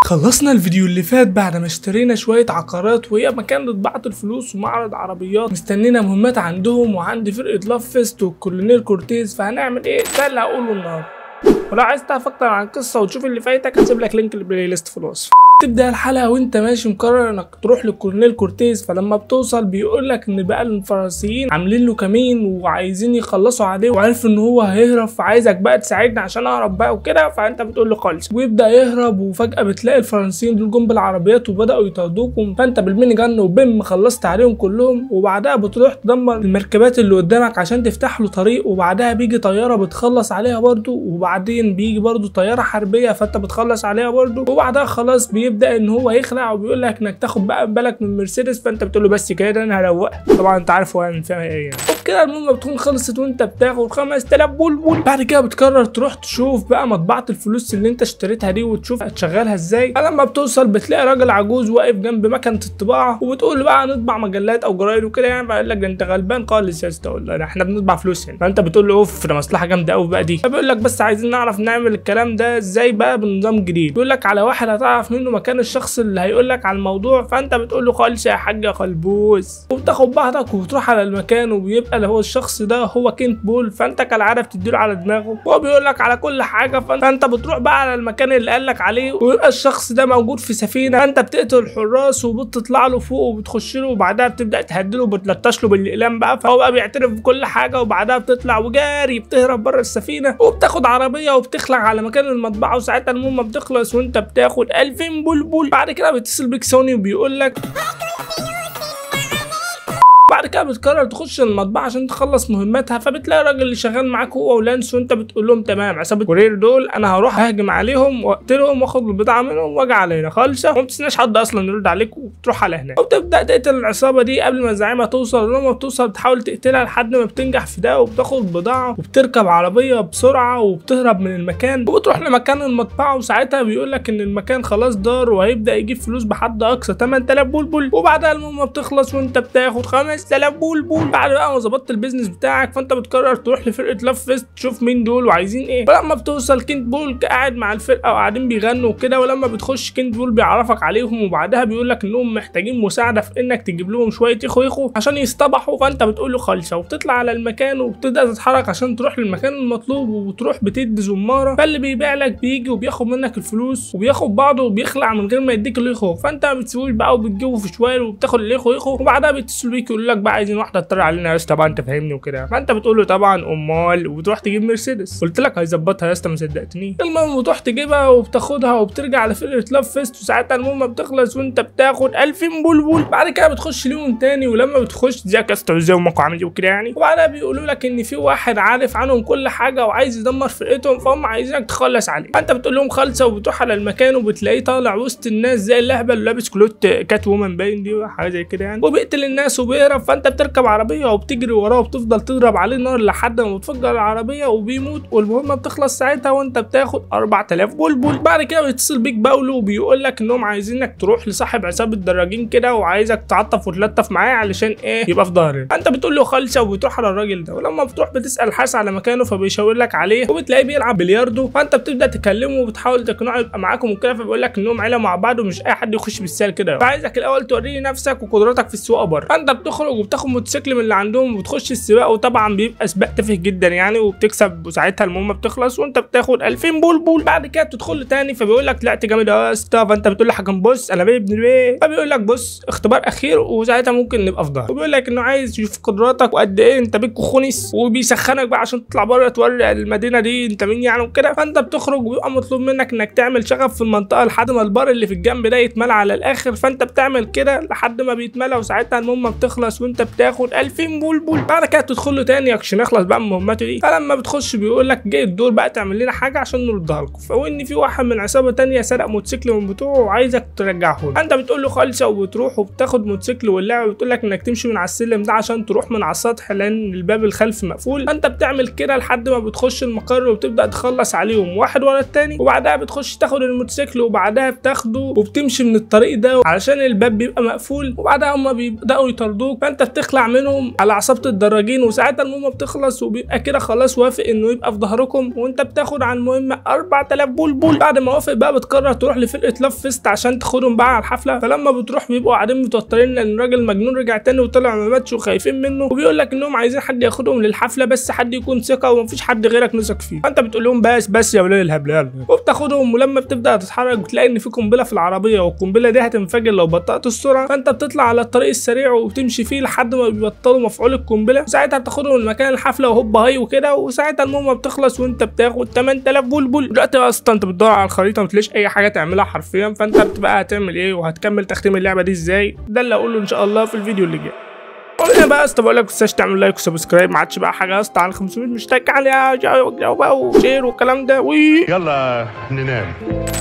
خلصنا الفيديو اللي فات بعد ما اشترينا شوية عقارات وهي مكان لطباعة الفلوس ومعرض عربيات مستنينا مهمات عندهم وعندي فرقة لاف فيست والكولونيل كورتيز فهنعمل ايه ده اللي هقوله النهارده ولو عايز تعرف اكتر عن القصة وتشوف اللي فايتك هسيب لك لينك البلاي ليست في الوصف تبدا الحلقه وانت ماشي مقرر انك تروح للكولونيل كورتيز فلما بتوصل بيقول لك ان بقى الفرنسيين عاملين له كمين وعايزين يخلصوا عليه وعارف ان هو هيهرب فعايزك بقى تساعدني عشان اهرب بقى وكده فانت بتقول له خالص ويبدا يهرب وفجاه بتلاقي الفرنسيين دول جم بالعربيات وبداوا يطاردوكم فانت بالميني جن وبم خلصت عليهم كلهم وبعدها بتروح تدمر المركبات اللي قدامك عشان تفتح له طريق وبعدها بيجي طياره بتخلص عليها برضو وبعدين بيجي برضو طياره حربيه فانت بتخلص عليها برضو وبعدها خلاص بيبدا ان هو يخلع وبيقول لك انك تاخد بقى بالك من مرسيدس فانت بتقول له بس كده انا هروقها طبعا انت عارف هو يعني فاهم ايه يعني وبكده المهمه بتكون خلصت وانت بتاخد 5000 بلبل بعد كده بتقرر تروح تشوف بقى مطبعه الفلوس اللي انت اشتريتها دي وتشوف هتشغلها ازاي فلما بتوصل بتلاقي راجل عجوز واقف جنب مكنه الطباعه وبتقول له بقى هنطبع مجلات او جرايد وكده يعني فقال لك ده انت غلبان خالص يا اسطى والله احنا بنطبع فلوس يعني فانت بتقول له اوف ده مصلحه جامده قوي بقى دي فبيقول لك بس عايزين نعرف نعمل الكلام ده ازاي بقى بنظام جديد بيقول لك على واحد هتعرف منه مكان الشخص اللي هيقول لك على الموضوع فانت بتقول له خالص يا حاج يا خلبوس وبتاخد بعضك وبتروح على المكان وبيبقى اللي هو الشخص ده هو كينت بول فانت كالعاده بتديله على دماغه وهو بيقول لك على كل حاجه فانت بتروح بقى على المكان اللي قال لك عليه ويبقى الشخص ده موجود في سفينه فانت بتقتل الحراس وبتطلع له فوق وبتخش له وبعدها بتبدا تهدله وبتلطش له بالاقلام بقى فهو بقى بيعترف بكل حاجه وبعدها بتطلع وجاري بتهرب بره السفينه وبتاخد عربيه وبتخلع على مكان المطبعه وساعتها المهمه بتخلص وانت بتاخد 2000 بلبل بعد كده بيتصل بيك سوني وبيقول لك بعد كده بتقرر تخش المطبعه عشان تخلص مهمتها فبتلاقي الراجل اللي شغال معاك هو ولانس وانت بتقول لهم تمام عصابه كورير دول انا هروح اهجم عليهم واقتلهم واخد البضاعه منهم واجي علينا خالصه وما بتستناش حد اصلا يرد عليك وبتروح على هناك وبتبدا تقتل العصابه دي قبل ما الزعيمه توصل لما بتوصل بتحاول تقتلها لحد ما بتنجح في ده وبتاخد البضاعه وبتركب عربيه بسرعه وبتهرب من المكان وبتروح لمكان المطبعه وساعتها بيقول لك ان المكان خلاص دار وهيبدا يجيب فلوس بحد اقصى 8000 بلبل وبعدها المهمه بتخلص وانت بتاخد 5000 بلبل بعد بقى ما ظبطت البيزنس بتاعك فانت بتقرر تروح لفرقه لاف فيست تشوف مين دول وعايزين ايه فلما بتوصل كينت بول قاعد مع الفرقه وقاعدين بيغنوا وكده ولما بتخش كينت بول بيعرفك عليهم وبعدها بيقول لك انهم محتاجين مساعده في انك تجيب لهم شويه يخو يخو عشان يصطبحوا فانت بتقول له خالصه وبتطلع على المكان وبتبدا تتحرك عشان تروح للمكان المطلوب وبتروح بتدي زماره فاللي بيبيع لك بيجي وبياخد منك الفلوس وبياخد بعضه وبيخلع من غير ما يديك اليخو فانت ما بتسيبوش بقى وبتجيبه في شوال وبتاخد اليخو يخو وبعدها بيتصلوا بيك يقول لك بقى عايزين واحده تطلع علينا يا اسطى طبعا انت فاهمني وكده فانت بتقول له طبعا امال وبتروح تجيب مرسيدس قلت لك هيظبطها يا اسطى ما صدقتني المهم بتروح تجيبها وبتاخدها وبترجع لفرقه لاف فيست وساعتها المهمه بتخلص وانت بتاخد 2000 بلبل بعد كده بتخش ليهم تاني ولما بتخش ازيك يا اسطى ازاي امك وعامل ايه وكده يعني وبعدها بيقولوا لك ان في واحد عارف عنهم كل حاجه وعايز يدمر فرقتهم فهم عايزينك تخلص عليه فانت بتقول لهم خالصه وبتروح على المكان وبتلاقيه طالع وسط الناس زي اللهبه اللي لابس كلوت كات وومن باين دي حاجه زي كده يعني وبيقتل الناس وبيهرب فانت بتركب عربيه وبتجري وراه وبتفضل تضرب عليه نار لحد ما بتفجر العربيه وبيموت والمهمه بتخلص ساعتها وانت بتاخد 4000 بلبل بعد كده بيتصل بيك باولو وبيقول لك انهم عايزينك تروح لصاحب عصابه دراجين كده وعايزك تعطف وتلطف معاه علشان ايه يبقى في ظهري انت بتقول له خالصه وبتروح على الراجل ده ولما بتروح بتسال حاس على مكانه فبيشاور لك عليه وبتلاقيه بيلعب بلياردو فانت بتبدا تكلمه وبتحاول تقنعه يبقى معاكم وكده فبيقول لك انهم عيله مع بعض ومش اي حد يخش بالسهل كده فعايزك الاول توريني نفسك وقدراتك في السواقه بره فانت بتخرج وبتاخد موتوسيكل من اللي عندهم وبتخش السباق وطبعا بيبقى سباق تافه جدا يعني وبتكسب وساعتها المهمه بتخلص وانت بتاخد 2000 بلبل بعد كده بتدخل تاني فبيقول لك طلعت جامد يا اسطى فانت بتقول لحكم بص انا ابن البيت فبيقول لك بص اختبار اخير وساعتها ممكن نبقى في ظهر وبيقول لك انه عايز يشوف قدراتك وقد ايه انت بيك خنس وبيسخنك بقى عشان تطلع بره توري المدينه دي انت مين يعني وكده فانت بتخرج ويبقى مطلوب منك انك تعمل شغف في المنطقه لحد ما البار اللي في الجنب ده يتملى على الاخر فانت بتعمل كده لحد ما بيتملى وساعتها المهمه بتخلص وانت بتاخد 2000 بلبل بعد كده تدخل له تاني عشان يخلص بقى من مهمته دي فلما بتخش بيقول لك جاي الدور بقى تعمل لنا حاجه عشان نردها لكم فوان في واحد من عصابه تانية سرق موتوسيكل من بتوعه وعايزك ترجعه له انت بتقول له خالصه وبتروح وبتاخد موتوسيكل واللعبه بتقول لك انك تمشي من على السلم ده عشان تروح من على السطح لان الباب الخلفي مقفول فانت بتعمل كده لحد ما بتخش المقر وبتبدا تخلص عليهم واحد ورا التاني وبعدها بتخش تاخد الموتوسيكل وبعدها بتاخده وبتمشي من الطريق ده علشان الباب بيبقى مقفول وبعدها هما بيبداوا يطردوك فانت بتخلع منهم على عصابه الدراجين وساعتها المهمه بتخلص وبيبقى كده خلاص وافق انه يبقى في ظهركم وانت بتاخد على المهمه 4000 بلبل بعد ما وافق بقى بتقرر تروح لفرقه لاف فيست عشان تاخدهم بقى على الحفله فلما بتروح بيبقوا قاعدين متوترين لان الراجل مجنون رجع تاني وطلع ما ماتش وخايفين منه وبيقول لك انهم عايزين حد ياخدهم للحفله بس حد يكون ثقه ومفيش حد غيرك نثق فيه فانت بتقول لهم بس بس يا ولاد الهبلان وبتاخدهم ولما بتبدا تتحرك بتلاقي ان في قنبله في العربيه والقنبله دي هتنفجر لو بطأت السرعه فانت بتطلع على الطريق السريع وبتمشي فيه لحد ما بيبطلوا مفعول القنبله ساعتها بتاخدهم لمكان الحفله وهوب هاي وكده وساعتها المهمه بتخلص وانت بتاخد 8000 بلبل دلوقتي بقى اصلا انت بتدور على الخريطه متلاقيش اي حاجه تعملها حرفيا فانت بتبقى هتعمل ايه وهتكمل تختيم اللعبه دي ازاي ده اللي اقوله ان شاء الله في الفيديو اللي جاي وهنا بقى اسطى بقول لك ما تنساش تعمل لايك وسبسكرايب ما عادش بقى حاجه يا اسطى على 500 مشترك عليها بقى وشير والكلام ده وي يلا ننام